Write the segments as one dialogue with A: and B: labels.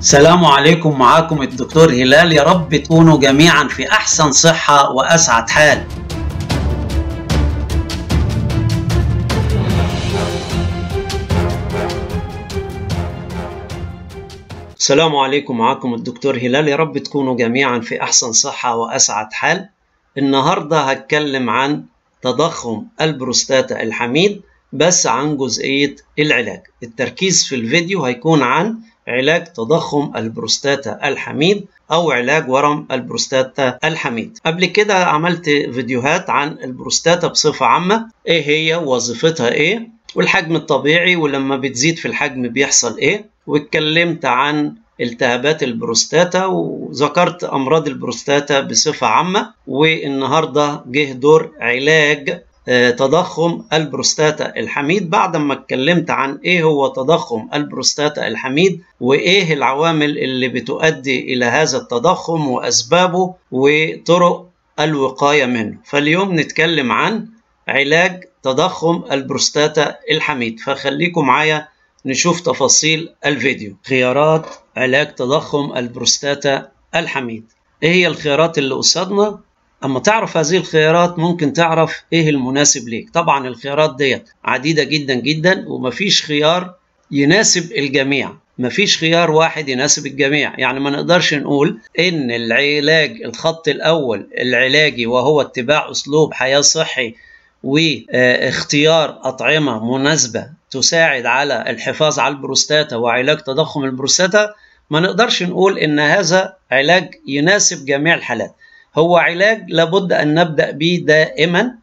A: السلام عليكم معاكم الدكتور هلال يا رب تكونوا جميعا في أحسن صحة وأسعد حال السلام عليكم معاكم الدكتور هلال يا رب تكونوا جميعا في أحسن صحة وأسعد حال النهاردة هتكلم عن تضخم البروستاتا الحميد بس عن جزئية العلاج التركيز في الفيديو هيكون عن علاج تضخم البروستاتا الحميد أو علاج ورم البروستاتا الحميد قبل كده عملت فيديوهات عن البروستاتا بصفة عامة إيه هي وظيفتها إيه والحجم الطبيعي ولما بتزيد في الحجم بيحصل إيه واتكلمت عن التهابات البروستاتا وذكرت امراض البروستاتا بصفه عامه والنهارده جه دور علاج تضخم البروستاتا الحميد بعد ما اتكلمت عن ايه هو تضخم البروستاتا الحميد وايه العوامل اللي بتؤدي الى هذا التضخم واسبابه وطرق الوقايه منه فاليوم نتكلم عن علاج تضخم البروستاتا الحميد فخليكم معايا نشوف تفاصيل الفيديو خيارات علاج تضخم البروستاتا الحميد ايه هي الخيارات اللي قصادنا اما تعرف هذه الخيارات ممكن تعرف ايه المناسب ليك طبعا الخيارات ديت عديده جدا جدا ومفيش خيار يناسب الجميع مفيش خيار واحد يناسب الجميع يعني ما نقدرش نقول ان العلاج الخط الاول العلاجي وهو اتباع اسلوب حياه صحي واختيار أطعمة مناسبة تساعد على الحفاظ على البروستاتا وعلاج تضخم البروستاتا ما نقدرش نقول إن هذا علاج يناسب جميع الحالات هو علاج لابد أن نبدأ به دائما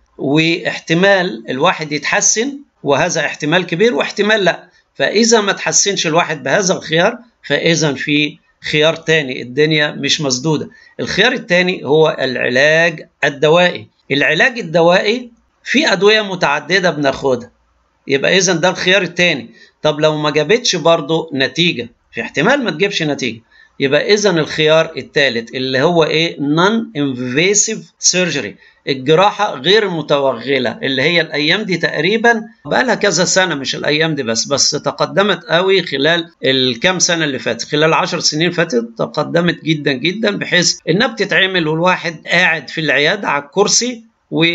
A: واحتمال الواحد يتحسن وهذا احتمال كبير واحتمال لا فإذا ما تحسنش الواحد بهذا الخيار فإذا في خيار تاني الدنيا مش مسدودة الخيار التاني هو العلاج الدوائي العلاج الدوائي في ادويه متعدده بناخدها يبقى اذا ده الخيار الثاني طب لو ما جابتش برضه نتيجه في احتمال ما تجيبش نتيجه يبقى اذا الخيار الثالث اللي هو ايه نون انفيسيف سيرجري الجراحه غير المتوغله اللي هي الايام دي تقريبا بقى لها كذا سنه مش الايام دي بس بس تقدمت قوي خلال الكام سنه اللي فاتت خلال 10 سنين فاتت تقدمت جدا جدا بحيث انها بتتعمل والواحد قاعد في العياده على الكرسي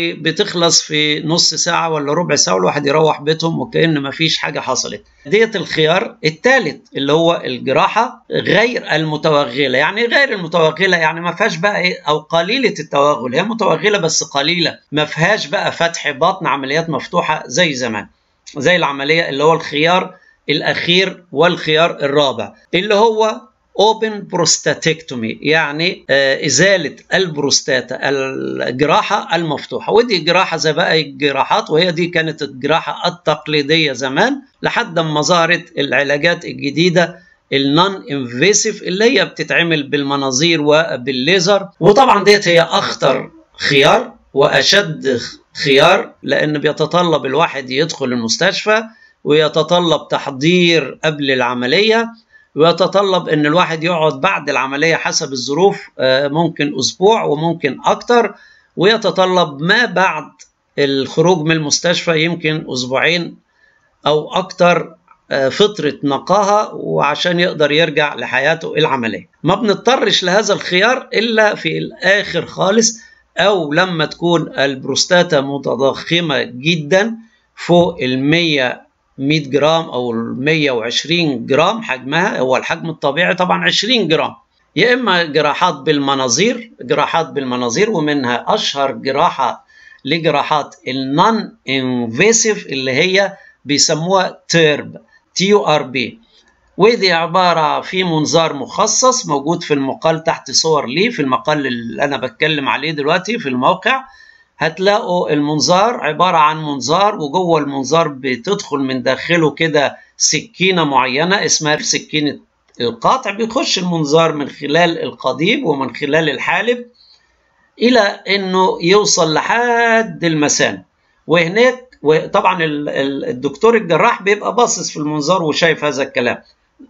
A: وبتخلص في نص ساعة ولا ربع ساعة والواحد يروح بيتهم وكأن مفيش حاجة حصلت ديت الخيار الثالث اللي هو الجراحة غير المتوغلة يعني غير المتوغلة يعني ما فيهاش بقى ايه او قليلة التوغل هي متوغلة بس قليلة ما فيهاش بقى فتح بطن عمليات مفتوحة زي زمان زي العملية اللي هو الخيار الأخير والخيار الرابع اللي هو اوبن بروستاتكتومي يعني ازاله البروستاتا الجراحه المفتوحه ودي جراحه زي بقى الجراحات وهي دي كانت الجراحه التقليديه زمان لحد ما ظهرت العلاجات الجديده النون انفيسيف اللي هي بتتعمل بالمناظير وبالليزر وطبعا ديت هي اخطر خيار واشد خيار لان بيتطلب الواحد يدخل المستشفى ويتطلب تحضير قبل العمليه ويتطلب ان الواحد يقعد بعد العمليه حسب الظروف ممكن اسبوع وممكن اكتر ويتطلب ما بعد الخروج من المستشفى يمكن اسبوعين او اكتر فترة نقاهة وعشان يقدر يرجع لحياته العملية ما بنضطرش لهذا الخيار إلا في الآخر خالص أو لما تكون البروستاتا متضخمة جدا فوق المية 100 جرام او 120 جرام حجمها هو الحجم الطبيعي طبعا 20 جرام يا اما جراحات بالمناظير جراحات بالمناظير ومنها اشهر جراحه لجراحات النون انفيسيف اللي هي بيسموها تيرب تي يو ار بي ودي عباره في منظار مخصص موجود في المقال تحت صور ليه في المقال اللي انا بتكلم عليه دلوقتي في الموقع هتلاقوا المنظار عبارة عن منظار وجوه المنظار بتدخل من داخله كده سكينة معينة اسمها سكينة القطع بيخش المنظار من خلال القضيب ومن خلال الحالب إلى إنه يوصل لحد المثانة وهناك وطبعا الدكتور الجراح بيبقى باصص في المنظار وشايف هذا الكلام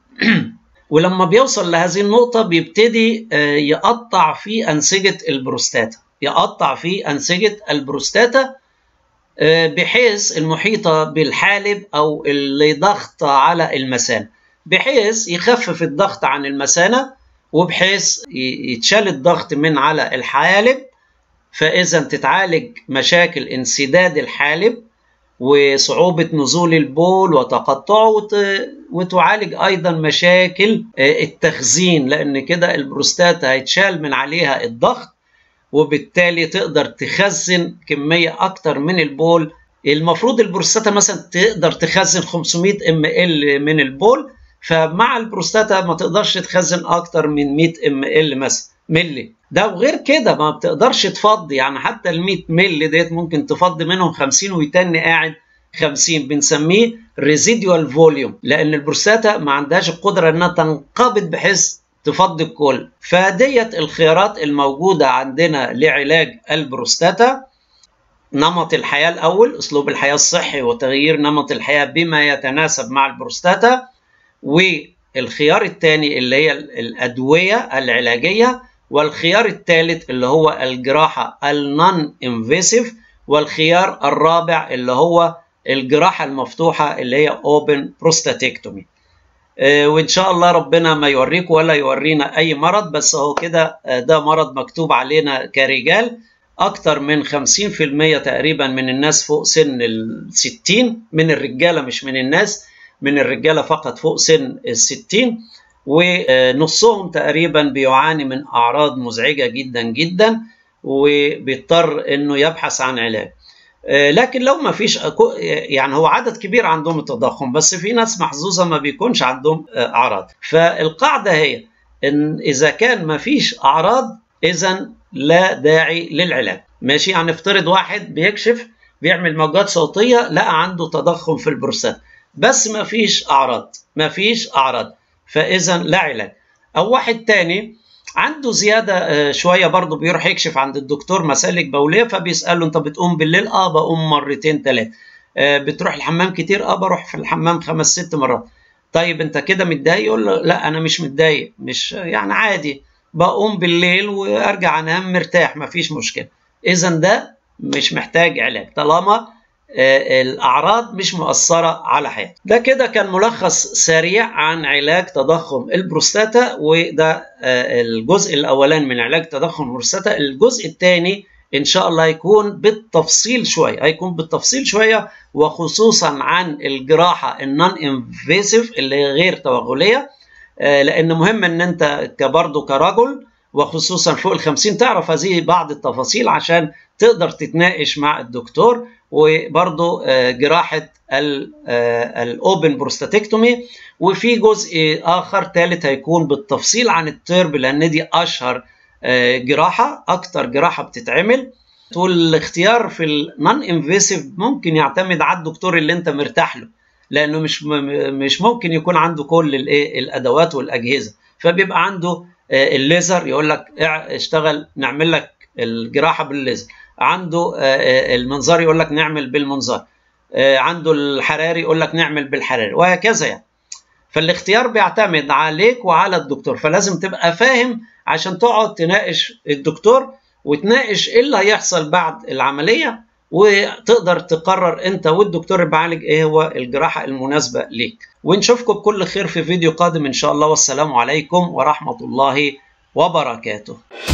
A: ولما بيوصل لهذه النقطة بيبتدي يقطع في أنسجة البروستاتا يقطع في أنسجة البروستاتا بحيث المحيطة بالحالب أو اللي ضغط على المثانة بحيث يخفف الضغط عن المثانة وبحيث يتشال الضغط من على الحالب فإذا تتعالج مشاكل انسداد الحالب وصعوبة نزول البول وتقطعه وت... وتعالج أيضا مشاكل التخزين لأن كده البروستاتا هيتشال من عليها الضغط وبالتالي تقدر تخزن كمية أكتر من البول المفروض البروستاتا مثلا تقدر تخزن 500 ام ال من البول فمع البروستاتا ما تقدرش تخزن أكتر من 100 ام ال مثلا ملي ده وغير كده ما بتقدرش تفضي يعني حتى ال 100 ملي ديت ممكن تفضي منهم 50 ويتني قاعد 50 بنسميه ريزيديوال فوليوم لان البروستاتا ما عندهاش القدره انها تنقبض بحيث تفضي الكل فديت الخيارات الموجوده عندنا لعلاج البروستاتا نمط الحياه الاول اسلوب الحياه الصحي وتغيير نمط الحياه بما يتناسب مع البروستاتا والخيار الثاني اللي هي الادويه العلاجيه والخيار الثالث اللي هو الجراحة النون انفيسيف والخيار الرابع اللي هو الجراحة المفتوحة اللي هي اوبن بروستاتيكتومي وان شاء الله ربنا ما يوريكم ولا يورينا اي مرض بس هو كده ده مرض مكتوب علينا كرجال اكتر من 50% تقريبا من الناس فوق سن ال 60 من الرجاله مش من الناس من الرجاله فقط فوق سن ال 60 ونصهم تقريبا بيعاني من اعراض مزعجه جدا جدا وبيضطر انه يبحث عن علاج لكن لو ما فيش يعني هو عدد كبير عندهم التضخم بس في ناس محظوظه ما بيكونش عندهم اعراض فالقاعده هي ان اذا كان ما فيش اعراض اذا لا داعي للعلاج ماشي يعني افترض واحد بيكشف بيعمل موجات صوتيه لقى عنده تضخم في البروستات بس ما فيش اعراض ما فيش اعراض فاذا لا علاج او واحد تاني عنده زياده شويه برضه بيروح يكشف عند الدكتور مسالك بوليه فبيساله انت بتقوم بالليل اه بقوم مرتين ثلاثه آه بتروح الحمام كتير اه بروح في الحمام خمس ست مرات طيب انت كده متضايق يقول له لا انا مش متضايق مش يعني عادي بقوم بالليل وارجع انام مرتاح مفيش مشكله اذا ده مش محتاج علاج طالما الأعراض مش مؤثرة على حياته ده كده كان ملخص سريع عن علاج تضخم البروستاتا وده الجزء الأولاني من علاج تضخم البروستاتا الجزء الثاني إن شاء الله هيكون بالتفصيل شوية هيكون بالتفصيل شوية وخصوصا عن الجراحة النون انفيسيف اللي هي غير توغلية لأن مهم إن أنت كبرضه كرجل وخصوصا فوق ال 50 تعرف هذه بعض التفاصيل عشان تقدر تتناقش مع الدكتور وبرضه جراحة الأوبن بروستاتكتومي وفي جزء آخر ثالث هيكون بالتفصيل عن الترب لأن دي أشهر جراحة أكتر جراحة بتتعمل والاختيار في النون انفيسيف ممكن يعتمد على الدكتور اللي انت مرتاح له لانه مش مش ممكن يكون عنده كل الايه الادوات والاجهزه فبيبقى عنده الليزر يقول لك اشتغل نعمل لك الجراحه بالليزر عنده المنظار يقول لك نعمل بالمنظار عنده الحراري يقول لك نعمل بالحراري وهكذا يعني فالاختيار بيعتمد عليك وعلى الدكتور فلازم تبقى فاهم عشان تقعد تناقش الدكتور وتناقش ايه اللي هيحصل بعد العمليه وتقدر تقرر انت والدكتور اللي بعالج ايه هو الجراحه المناسبه ليك ونشوفكم بكل خير في فيديو قادم ان شاء الله والسلام عليكم ورحمه الله وبركاته